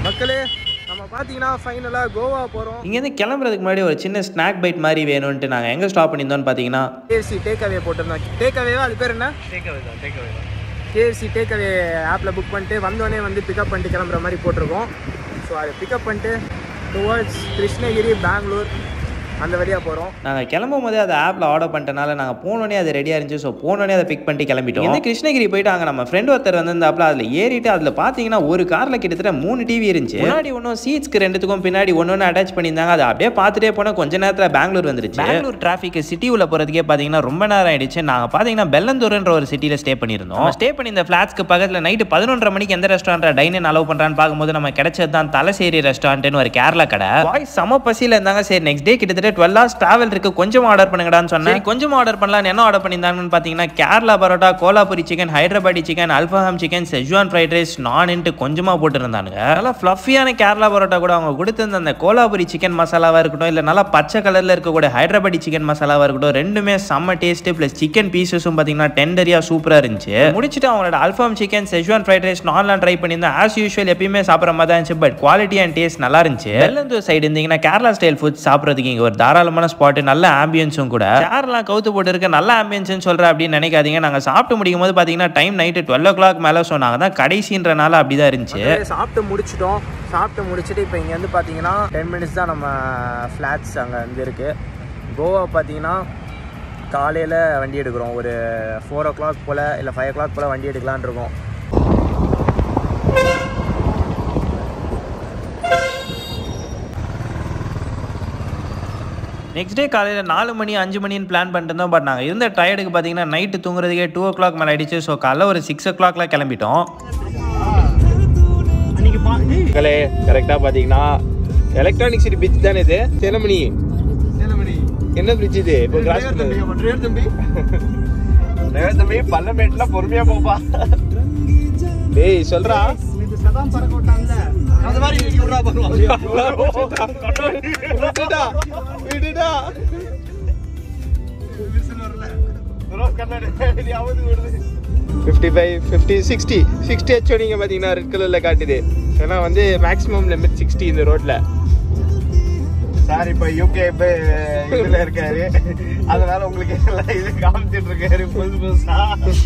மக்களே நம்ம பார்த்தீங்கன்னா ஃபைனலாக கோவா போகிறோம் இங்கேருந்து கிளம்புறதுக்கு முன்னாடி ஒரு சின்ன ஸ்நாக் பைட் மாதிரி வேணும்ன்ட்டு நாங்கள் எங்கே ஸ்டாப் பண்ணியிருந்தோம்னு பார்த்தீங்கன்னா கேஎஃப்சி டேக் அவே போட்டிருந்தோம் டேக் அவேவா அது பேர் என்ன டேக்அவே தான் டேக்அவே தான் கேஎஃப்சி டேக் அவே ஆப்பில் புக் பண்ணிட்டு வந்தோடனே வந்து பிக்கப் பண்ணிட்டு கிளம்புற மாதிரி போட்டிருக்கோம் ஸோ அதை பிக்கப் பண்ணிட்டு டுவர்ட்ஸ் கிருஷ்ணகிரி பெங்களூர் அந்த வழியாக போகிறோம் நாங்கள் கிளம்பும் போதே அதை ஆப்பில் ஆர்டர் பண்ணிட்டனால நாங்கள் போனோடனே அது ரெடியாக இருந்துச்சு ஸோ போனோடனே அதை பிக் பண்ணிட்டு கிளம்பிட்டோம் இந்த கிருஷ்ணகிரி போயிட்டு அங்கே நம்ம ஃப்ரெண்ட் ஒருத்தர் வந்திருந்தாப்புல அதில் ஏறிட்டு அதில் பார்த்தீங்கன்னா ஒரு காரில் கிட்டத்தட்ட மூணு டிவி இருந்துச்சு முன்னாடி ஒன்றும் சீட்ஸ்க்கு ரெண்டுத்துக்கும் பின்னாடி ஒன்று ஒன்று அட்டாச் பண்ணியிருந்தாங்க அதை அப்படியே பார்த்துட்டே போனால் கொஞ்ச நேரத்தில் பெங்களூர் வந்துருச்சு பெங்களூர் டிராஃபிக் சிட்டி உள்ள போகிறதுக்கே பார்த்தீங்கன்னா ரொம்ப நேரம் ஆயிடுச்சு நாங்கள் பார்த்தீங்கன்னா பெல்லந்தூர்ன்ற ஒரு சிட்டியில் ஸ்டே பண்ணியிருந்தோம் ஸ்டே பண்ணி இந்த ஃப்ளாட்ஸ்க்கு பக்கத்தில் நைட்டு பதினொன்றரை மணிக்கு எந்த ரெஸ்டாரண்ட் டைனிங் அலோவ் பண்ணுறான்னு பார்க்கும்போது நம்ம கிடைச்சது தான் தலசேரி ரெஸ்டாரண்ட்னு ஒரு கேரளா கடை பாய்ஸ் செம பசியில் இருந்தாங்க சரி நெக்ஸ்ட் டே கிட்டத்தட்ட டுவெல் ஹவர்ஸ் டிராவல் இருக்கு கொஞ்சம் ஆர்டர் பண்ணுங்கடான்னு சொன்னேன் கொஞ்சம் ஆர்டர் பண்ணலாம் என்ன ஆர்டர் பண்ணியிருந்தாங்கன்னு பார்த்தீங்கன்னா கேரளா பரோட்டா கோலாபுரி சிக்கன் ஹைதராபாடி சிக்கன் அல்ஃபஹாம் சிக்கன் செஜ்வான் ஃப்ரைட் ரைஸ் நான்ட்டு கொஞ்சமாக போட்டுருந்தானுங்க நல்லா ஃப்ளஃபியான கேரளா பரோட்டா கூட அவங்க கொடுத்திருந்த அந்த கோலாபுரி சிக்கன் மசாலாவாக இருக்கட்டும் இல்லை நல்லா பச்சை கலரில் இருக்கக்கூடிய ஹைதராபாடி சிக்கன் மசாலாவாக இருக்கட்டும் ரெண்டுமே செம்ம டேஸ்ட் ப்ளஸ் சிக்கன் பீசஸும் பார்த்தீங்கன்னா டெண்டரியாக சூப்பராக இருந்துச்சு முடிச்சுட்டு அவங்களோட அல்ஃபாம் சிக்கன் செஜ்வான் ஃப்ரைட் ரைஸ் நான்லாம் ட்ரை பண்ணியிருந்தேன் ஆஸ் யூஷுவல் எப்பயுமே சாப்பிட்ற மாதிரி தான் இருந்துச்சு பட் குவாலிட்டி அண்ட் டேஸ்ட் நல்லா இருந்துச்சு வெள்ளந்தூர் சைடு இருந்தீங்கன்னா கேரளா ஸ்டைல் ஃபுட் சாப்பிட்றதுக்கு இங்கே ஒரு தாராளமான ஸ்பாட் நல்ல ஆம்பியன்ஸும் கூட சேர்லாம் கவுத்து போட்டு இருக்க நல்ல ஆம்பியன்ஸ்னு சொல்கிறேன் அப்படின்னு நினைக்காதீங்க நாங்கள் சாப்பிட்டு முடிக்கும் போது பார்த்தீங்கன்னா time night twelve o'clock மேலே சொன்னாங்க தான் கடைசின்றனால அப்படி தான் இருந்துச்சு சாப்பிட்டு முடிச்சிட்டோம் சாப்பிட்டு முடிச்சுட்டு இப்போ இங்கேருந்து பார்த்தீங்கன்னா டென் மினிட்ஸ் தான் நம்ம ஃப்ளாட்ஸ் அங்கே வந்து இருக்குது கோவா பார்த்தீங்கன்னா காலையில் வண்டி எடுக்கிறோம் ஒரு ஃபோர் ஓ கிளாக் போல் இல்லை ஃபைவ் ஓ கிளாக் போல் வண்டி எடுக்கலான்னு இருக்கோம் நெக்ஸ்ட் டே காலையில் நாலு மணி அஞ்சு மணின்னு பிளான் பண்ணிட்டு இருந்தோம் பட் நாங்கள் இருந்த டயர்டுக்கு பார்த்தீங்கன்னா நைட்டு தூங்குறதுக்கே டூ ஓ கிளாக் மேலே ஆயிடுச்சு ஸோ காலைல ஒரு சிக்ஸ் ஓ கிளாக்ல கிளம்பிட்டோம் மக்களே கரெக்டாக பார்த்தீங்கன்னா எலக்ட்ரானிக் சிட்டி பிரிட்ஜ் தானே இது சேலமணி என்ன பிரிட்ஜ் இது இப்போ கிராஸ் தம்பி பல்லமேட்ல பொறுமையா போப்பா டேய் சொல்றா அது மாதிரி இங்க விட்றா விடுடா விடுடா fifty five fifty sixty sixty ஹெச்ஓ நீங்கள் பார்த்தீங்கன்னா ரெட் கலரில் காட்டுது ஏன்னா வந்து மேக்ஸிமம் லிமிட் சிக்ஸ்டி இந்த ரோட்டில் சார் இப்ப யூகே இதுல இருக்காரு அதனால உங்களுக்கு எல்லாம் இது காமிச்சிட்டு இருக்காரு புதுசு புதுசா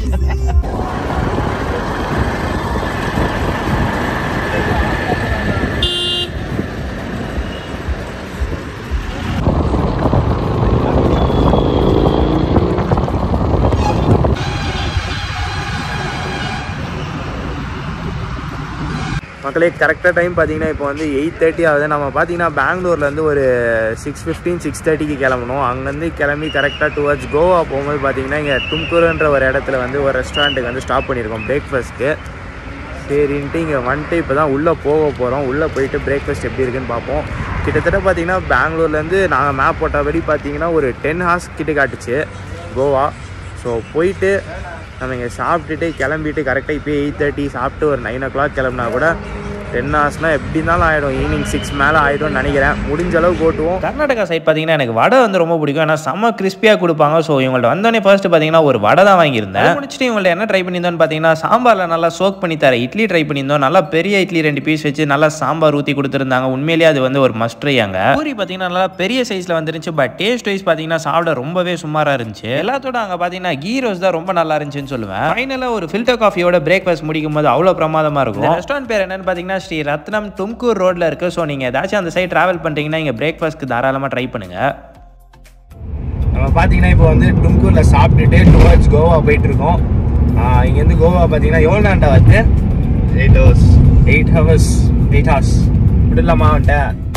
மக்களே கரெக்டாக டைம் பார்த்தீங்கன்னா இப்போ வந்து எயிட் தேர்ட்டி ஆகுது நம்ம பார்த்தீங்கன்னா பெங்களூர்லேருந்து ஒரு சிக்ஸ் ஃபிஃப்டீன் சிக்ஸ் தேர்ட்டிக்கு கிளம்பணும் அங்கேருந்து கிளம்பி கரெக்டாக டுவர்ட்ஸ் கோவா போகும்போது பார்த்தீங்கன்னா இங்கே தும்கூருன்ற ஒரு இடத்துல வந்து ஒரு ரெஸ்டாரண்ட்டுக்கு வந்து ஸ்டாப் பண்ணியிருக்கோம் பிரேக்ஃபாஸ்ட்க்கு சரின்ட்டு இங்கே வந்துட்டு இப்போ தான் உள்ளே போக போகிறோம் உள்ளே போயிட்டு பிரேக்ஃபாஸ்ட் எப்படி இருக்குன்னு பார்ப்போம் கிட்டத்தட்ட பார்த்தீங்கன்னா பெங்களூர்லேருந்து நாங்கள் மேப் போட்டபடி பார்த்தீங்கன்னா ஒரு டென் ஹார்ஸ் கிட்ட காட்டுச்சு கோவா ஸோ போயிட்டு நம்ம இங்கே சாப்பிட்டுட்டு கிளம்பிட்டு கரெக்டாக இப்போ எயிட் தேர்ட்டி சாப்பிட்டு ஒரு நைன் ஓ கிளாக் கிளம்புனா கூட டென் ஹார்ஸ்னால் எப்படி இருந்தாலும் ஆகிடும் ஈவினிங் சிக்ஸ் மேலே ஆகிடும்னு நினைக்கிறேன் முடிஞ்ச அளவுக்கு ஓட்டுவோம் கர்நாடகா சைட் பார்த்தீங்கன்னா எனக்கு வடை வந்து ரொம்ப பிடிக்கும் ஏன்னா செம்ம கிறிஸ்பியாக கொடுப்பாங்க ஸோ இவங்கள்ட்ட வந்தோடனே ஃபர்ஸ்ட் பார்த்தீங்கன்னா ஒரு வடை தான் வாங்கியிருந்தேன் அது முடிச்சுட்டு இவங்கள்ட்ட என்ன ட்ரை பண்ணியிருந்தோம்னு பார்த்தீங்கன்னா சாம்பாரில் நல்லா சோக் பண்ணி தர இட்லி ட்ரை பண்ணியிருந்தோம் நல்லா பெரிய இட்லி ரெண்டு பீஸ் வச்சு நல்லா சாம்பார் ஊற்றி கொடுத்துருந்தாங்க உண்மையிலேயே அது வந்து ஒரு மஸ்ட் ட்ரையாங்க பூரி பார்த்தீங்கன்னா நல்லா பெரிய சைஸில் வந்துருந்துச்சு பட் டேஸ்ட் வைஸ் பார்த்தீங்கன்னா சாப்பிட ரொம்பவே சுமாராக இருந்துச்சு எல்லாத்தோட அங்கே பார்த்தீங்கன்னா கீ ரோஸ் தான் ரொம்ப நல்லா இருந்துச்சுன்னு சொல்லுவேன் ஃபைனலாக ஒரு ஃபில்டர் காஃபியோட பிரேக்ஃபாஸ்ட் முடிக்கும் போது அவ்வளோ பிரமாதமாக இருக்கும் ரெஸ்டாரண்ட் பேர் என்னன்னு பார்த்தீங்கன்னா ஸ்ரீ ரத்னம் தும்கூர் ரோட்ல இருக்கு ஸோ நீங்கள் ஏதாச்சும் அந்த சைடு ட்ராவல் பண்ணுறீங்கன்னா இங்கே பிரேக்ஃபாஸ்ட்க்கு தாராளமாக ட்ரை பண்ணுங்க நம்ம பார்த்தீங்கன்னா இப்போ வந்து தும்கூரில் சாப்பிட்டுட்டு டுவர்ட்ஸ் கோவா போயிட்டு இருக்கோம் ஆஹ் இங்கேருந்து கோவா பார்த்தீங்கன்னா எவ்வளோ நேரம்டா வந்து eight hours eight hours eight hours விடலாமா அவன்கிட்ட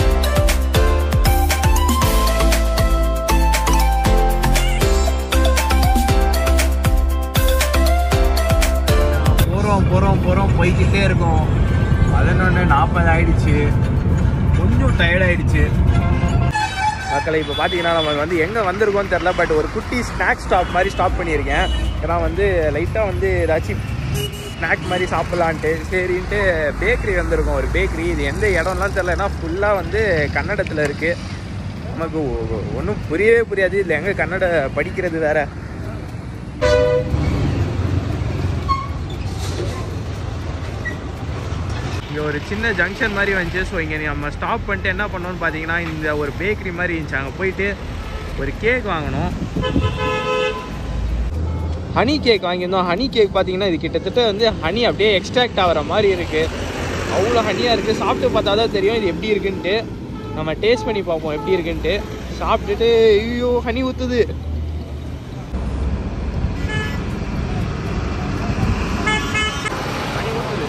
போகிறோம் போகிறோம் போகிறோம் போய்கிட்டே இருக்கோம் பதினொன்று நாற்பது ஆயிடுச்சு கொஞ்சம் டயர்ட் ஆயிடுச்சு மக்களை இப்போ பார்த்தீங்கன்னா நம்ம வந்து எங்கே வந்திருக்கோம்னு தெரில பட் ஒரு குட்டி ஸ்நாக் ஸ்டாப் மாதிரி ஸ்டாப் பண்ணியிருக்கேன் ஏன்னா வந்து லைட்டாக வந்து ஏதாச்சும் ஸ்நாக் மாதிரி சாப்பிட்லான்ட்டு சரின்ட்டு பேக்கரி வந்திருக்கோம் ஒரு பேக்கரி இது எந்த இடம்லாம் தெரில ஏன்னா ஃபுல்லாக வந்து கன்னடத்தில் இருக்குது நமக்கு ஒன்றும் புரியவே புரியாது இதில் எங்கே கன்னட படிக்கிறது வேற இங்கே ஒரு சின்ன ஜங்ஷன் மாதிரி வந்துச்சு ஸோ இங்கே நம்ம ஸ்டாப் பண்ணிட்டு என்ன பண்ணோம்னு பார்த்தீங்கன்னா இந்த ஒரு பேக்கரி மாதிரி இருந்துச்சு அங்கே போயிட்டு ஒரு கேக் வாங்கணும் ஹனி கேக் வாங்கியிருந்தோம் ஹனி கேக் பார்த்தீங்கன்னா இது கிட்டத்தட்ட வந்து ஹனி அப்படியே எக்ஸ்ட்ராக்ட் ஆகிற மாதிரி இருக்குது அவ்வளோ ஹனியாக இருக்குது சாப்பிட்டு பார்த்தா தான் தெரியும் இது எப்படி இருக்குன்ட்டு நம்ம டேஸ்ட் பண்ணி பார்ப்போம் எப்படி இருக்குன்ட்டு சாப்பிட்டுட்டு ஐயோ ஹனி ஊற்றுது ஹனி ஊற்றுது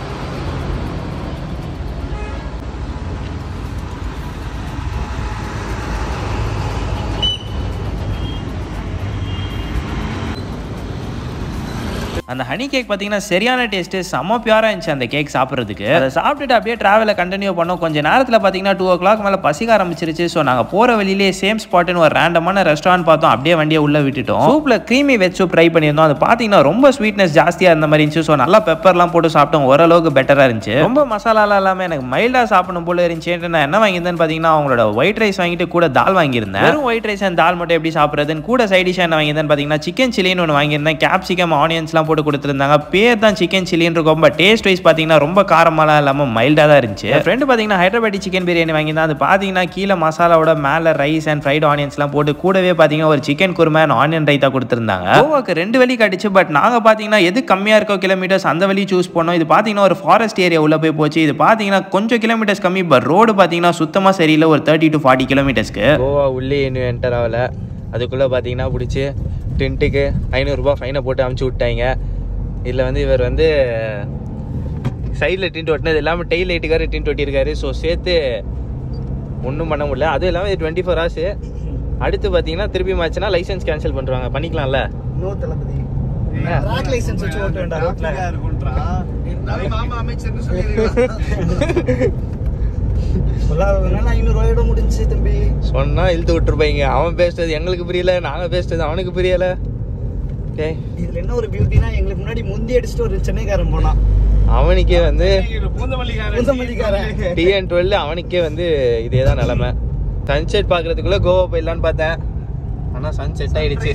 அந்த ஹனி கேக் பார்த்தீங்கன்னா சரியான டேஸ்ட்டு செம்ம பியூராக இருந்துச்சு அந்த கேக் சாப்பிட்றதுக்கு அதை சாப்பிட்டுட்டு அப்படியே ட்ராவலை கண்டினியூ பண்ணோம் கொஞ்சம் நேரத்தில் பார்த்தீங்கன்னா டூ ஓ கிளாக் மேலே பசிக்க ஆரம்பிச்சிருச்சு ஸோ நாங்கள் போகிற வழியிலே சேம் ஸ்பாட்டுன்னு ஒரு ரேண்டமான ரெஸ்டாரண்ட் பார்த்தோம் அப்படியே வண்டியை உள்ளே விட்டுட்டோம் சூப்பில் க்ரீமி வெஜ் சூப் ட்ரை பண்ணியிருந்தோம் அது பார்த்தீங்கன்னா ரொம்ப ஸ்வீட்னஸ் ஜாஸ்தியாக இருந்த மாதிரி இருந்துச்சு ஸோ நல்லா பெப்பர்லாம் போட்டு சாப்பிட்டோம் ஓரளவுக்கு பெட்டராக இருந்துச்சு ரொம்ப மசாலாலாம் இல்லாமல் எனக்கு மைல்டாக சாப்பிடணும் போல இருந்துச்சு நான் என்ன வாங்கியிருந்தேன்னு பார்த்தீங்கன்னா அவங்களோட ஒயிட் ரைஸ் வாங்கிட்டு கூட தால் வாங்கியிருந்தேன் வெறும் ஒயிட் ரைஸ் அண்ட் தால் மட்டும் எப்படி சாப்பிட்றதுன்னு கூட சைட் டிஷ் என்ன வாங்கியிருந்தேன் பார்த்தீங்கன்னா சிக்கன் சில்லின்னு ஒன்று வாங்கியிருந்தேன் கேப்சிகம் ஆனியன்ஸ்லாம் போட்டு கொடுத்துருந்தாங்க பேர் தான் சிக்கன் சில்லின்னு இருக்கும் பட் டேஸ்ட் வைஸ் பார்த்தீங்கன்னா ரொம்ப காரமாலாம் இல்லாமல் மைல்டாக தான் இருந்துச்சு ஃப்ரெண்டு பார்த்தீங்கன்னா ஹைதராபாடி சிக்கன் பிரியாணி வாங்கியிருந்தேன் அது பார்த்தீங்கன்னா கீழே மசாலாவோட மேலே ரைஸ் அண்ட் ஃப்ரைட் ஆனியன்ஸ்லாம் போட்டு கூடவே பார்த்தீங்கன்னா ஒரு chicken korma and onion raita கொடுத்துருந்தாங்க கோவாக்கு ரெண்டு வழி கடிச்சு பட் நாங்கள் பார்த்தீங்கன்னா எது கம்மியாக இருக்கோ கிலோமீட்டர்ஸ் அந்த வழி சூஸ் பண்ணோம் இது பார்த்தீங்கன்னா ஒரு ஃபாரஸ்ட் ஏரியா உள்ள போய் போச்சு இது பார்த்தீங்கன்னா கொஞ்சம் கிலோமீட்டர்ஸ் கம்மி பட் ரோடு பார்த்தீங்கன்னா சுத்தமாக சரியில்லை ஒரு தேர்ட்டி டு ஃபார்ட்டி கிலோமீட்டர்ஸ்க்கு கோவா உள்ளே இன்னும் என்டர் ஆகல அதுக்குள்ளே பார்த்தீங்கன்னா பிடிச்சி டென்ட்டுக்கு ஐநூறுரூபா ஃபைனை போட்டு அமுச்சு விட்டாங்க இதில் வந்து இவர் வந்து சைடில் டின்ட் ஒட்டினது இல்லாமல் டெய்ல் லைட்டுக்காரு டின்ட் ஒட்டியிருக்காரு ஸோ சேர்த்து ஒன்றும் பண்ண முடியல அதுவும் இல்லாமல் இது டுவெண்ட்டி ஃபோர் ஹவர்ஸு அடுத்து பார்த்தீங்கன்னா திருப்பி மாச்சுன்னா லைசன்ஸ் கேன்சல் பண்ணுறாங்க பண்ணிக்கலாம்ல நோ தளபதி ராக் லைசன்ஸ் வச்சு ஓட்ட வேண்டாம் ரோட்ல மாமா அமைச்சர்னு சொல்லிருக்காங்க சொல்லாததுனால ஐநூறு ரூபாயோட முடிஞ்சு தம்பி சொன்னால் இழுத்து விட்டுருப்பாங்க அவன் பேசுறது எங்களுக்கு புரியல நாங்கள் பேசுறது அவனுக்கு புரியல டேய் இதுல என்ன ஒரு பியூட்டினா எங்களுக்கு முன்னாடி முந்தி அடிச்சுட்டு ஒரு சென்னைக்காரன் போனான் அவனுக்கே வந்து பூந்தமல்லிக்காரன் டிஎன் டுவெல் அவனுக்கே வந்து இதே தான் நிலமை சன்செட் பார்க்கறதுக்குள்ள கோவா போயிடலான்னு பார்த்தேன் ஆனால் சன்செட் ஆயிடுச்சு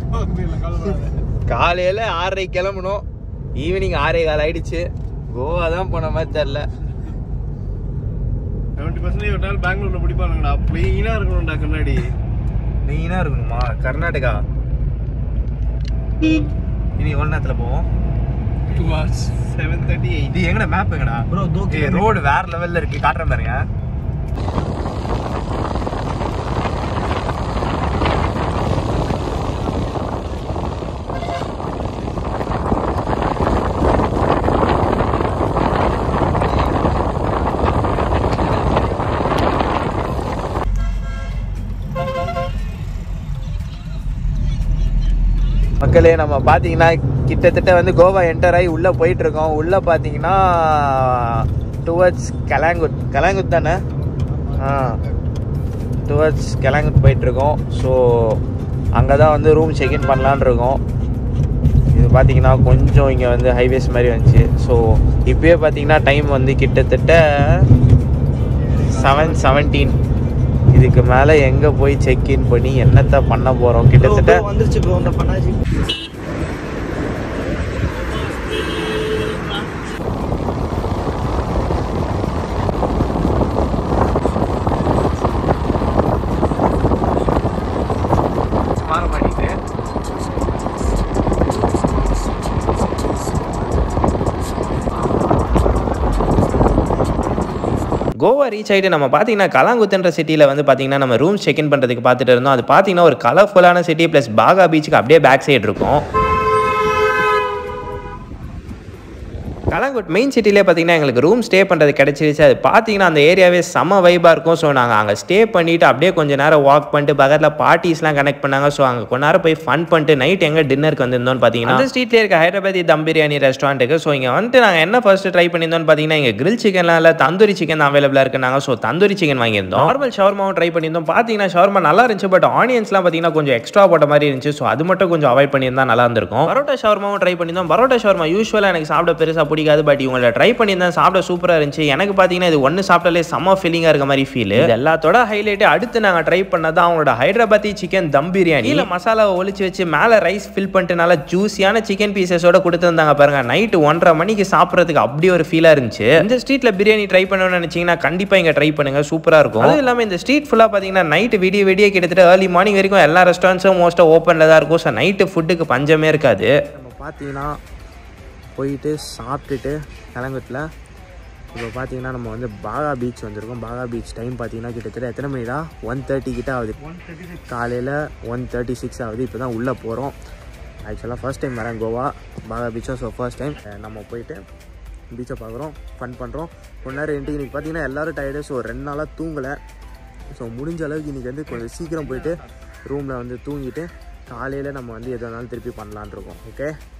காலையில் ஆறரை கிளம்பணும் ஈவினிங் ஆறே கால் ஆயிடுச்சு கோவா தான் போன மாதிரி தெரில செவன்டி பர்சன்டேஜ் ஒரு நாள் பெங்களூர்ல பிடிப்பானுங்கடா பிளெயினா இருக்கணும்டா கண்ணாடி மெயினாக இருக்கணுமா கர்நாடகா இனி எவ்வளோ நேரத்தில் போவோம் two hours seven thirty eight இது எங்கடா மேப் எங்கடா ப்ரோ தூக்கி ரோடு வேற லெவல்ல இருக்கு காட்டுறேன் பாருங்க மக்களே நம்ம பார்த்தீங்கன்னா கிட்டத்தட்ட வந்து கோவா என்டர் ஆகி உள்ளே போயிட்டு இருக்கோம் உள்ளே பார்த்தீங்கன்னா டுவர்ட்ஸ் கலாங்குத் கலாங்குத் தானே ஆ டுவர்ட்ஸ் கலாங்குத் போயிட்டு இருக்கோம் ஸோ அங்கே தான் வந்து ரூம் செக்இன் பண்ணலான்னு இருக்கோம் இது பார்த்தீங்கன்னா கொஞ்சம் இங்கே வந்து ஹைவேஸ் மாதிரி வந்துச்சு ஸோ இப்போயே பார்த்தீங்கன்னா டைம் வந்து கிட்டத்தட்ட செவன் செவன்டீன் இதுக்கு மேலே எங்கே போய் செக்இன் பண்ணி என்னத்தை பண்ண போகிறோம் கிட்டத்தட்ட வந்துருச்சு ப்ரோ இந்த பனாஜி மாற மாட்டேங்குது கோவா ரீச் ஆகிட்டு நம்ம பார்த்தீங்கன்னா கலாங்குத்துன்ற சிட்டியில் வந்து பார்த்தீங்கன்னா நம்ம ரூம் செக் இன் பண்ணுறதுக்கு பார்த்துட்டு இருந்தோம் அது பார்த்தீங்கன்னா ஒரு கலர்ஃபுல்லான சிட்டி ப்ளஸ் பாகா பீச்சுக்கு அப்படியே பேக் சைடு இருக்கும் கலாங்குட் மெயின் சிட்டிலே பார்த்தீங்கன்னா எங்களுக்கு ரூம் ஸ்டே பண்ணுறது கிடச்சிருச்சு அது பார்த்தீங்கன்னா அந்த ஏரியாவே செம்ம வைபாக இருக்கும் ஸோ நாங்கள் அங்கே ஸ்டே பண்ணிவிட்டு அப்படியே கொஞ்சம் நேரம் வாக் பண்ணிட்டு பக்கத்தில் பார்ட்டிஸ்லாம் கனெக்ட் பண்ணாங்க ஸோ அங்கே கொஞ்ச நேரம் போய் ஃபன் பண்ணிட்டு நைட் எங்கே டின்னருக்கு வந்திருந்தோம்னு பார்த்தீங்கன்னா அந்த ஸ்ட்ரீட்லேயே இருக்க ஹைதராபாதி தம் பிரியாணி ரெஸ்டாரண்ட்டுக்கு ஸோ இங்கே வந்துட்டு நாங்கள் என்ன ஃபர்ஸ்ட் ட்ரை பண்ணியிருந்தோம்னு பார்த்தீங்கன்னா இங்கே கிரில் சிக்கன்லாம் இல்லை தந்தூரி சிக்கன் அவைலபிளாக இருக்குனாங்க ஸோ தந்தூரி சிக்கன் வாங்கியிருந்தோம் நார்மல் ஷவர்மாவும் ட்ரை பண்ணியிருந்தோம் பார்த்தீங்கன்னா ஷவர்மா நல்லா இருந்துச்சு பட் ஆனியன்ஸ்லாம் பார்த்தீங்கன்னா கொஞ்சம் எக்ஸ்ட்ரா போட்ட மாதிரி இருந்துச்சு ஸோ அது மட்டும் கொஞ்சம் அவாய்ட் பண்ணியிருந்தா நல்லா இருந்திருக்கும் பரோட்டா ஷவர்மாவும் ட்ரை பண்ணியிருந்தோம் பரோட்டா ஷவர்மா யூஸ்வலாக எனக்கு சாப்பிட பெருசாக பிடிக்காது பட் இவங்கள ட்ரை பண்ணியிருந்தேன் சாப்பிட சூப்பராக இருந்துச்சு எனக்கு பார்த்தீங்கன்னா இது ஒன்று சாப்பிட்டாலே செம்ம ஃபீலிங்காக இருக்க மாதிரி ஃபீல் இது எல்லாத்தோட ஹைலைட் அடுத்து நாங்கள் ட்ரை பண்ணது அவங்களோட ஹைதராபாத்தி சிக்கன் தம் பிரியாணி இல்லை மசாலாவை ஒளிச்சு வச்சு மேலே ரைஸ் ஃபில் பண்ணிட்டு நல்லா ஜூஸியான சிக்கன் பீசஸோட கொடுத்துருந்தாங்க பாருங்க நைட்டு ஒன்றரை மணிக்கு சாப்பிட்றதுக்கு அப்படி ஒரு ஃபீலாக இருந்துச்சு இந்த ஸ்ட்ரீட்டில் பிரியாணி ட்ரை பண்ணணும்னு நினச்சிங்கன்னா கண்டிப்பாக இங்கே ட்ரை பண்ணுங்க சூப்பராக இருக்கும் அதுவும் இல்லாமல் இந்த ஸ்ட்ரீட் ஃபுல்லாக பார்த்தீங்கன்னா நைட்டு விடிய விடிய கிட்டத்தட்ட ஏர்லி மார்னிங் வரைக்கும் எல்லா ரெஸ்டாரண்ட்ஸும் மோஸ்ட்டாக ஓப்பனில் தான் இருக்கும் ஸோ நைட்டு ஃபுட்டுக்கு பஞ்சமே இருக்காது நம்ம பார்த்தீங்கன்னா போயிட்டு சாப்பிட்டுட்டு கிளங்கத்தில் இப்போ பார்த்தீங்கன்னா நம்ம வந்து பாகா பீச் வந்திருக்கோம் பாகா பீச் டைம் பார்த்தீங்கன்னா கிட்டத்தட்ட எத்தனை மணிடா ஒன் தேர்ட்டி கிட்ட ஆகுது காலையில் ஒன் தேர்ட்டி சிக்ஸ் ஆகுது இப்போ தான் உள்ளே போகிறோம் ஆக்சுவலாக ஃபர்ஸ்ட் டைம் வரேன் கோவா பாகா பீச்சும் ஸோ ஃபர்ஸ்ட் டைம் நம்ம போயிட்டு பீச்சை பார்க்குறோம் ஃபன் பண்ணுறோம் கொஞ்ச நேரம் இன்றைக்கி இன்றைக்கி பார்த்தீங்கன்னா எல்லோரும் டயர்டு ஸோ ரெண்டு நாளாக தூங்கலை ஸோ முடிஞ்ச அளவுக்கு இன்றைக்கி வந்து கொஞ்சம் சீக்கிரம் போயிட்டு ரூமில் வந்து தூங்கிட்டு காலையில் நம்ம வந்து எது வேணாலும் திருப்பி பண்ணலான் இருக்கோம் ஓகே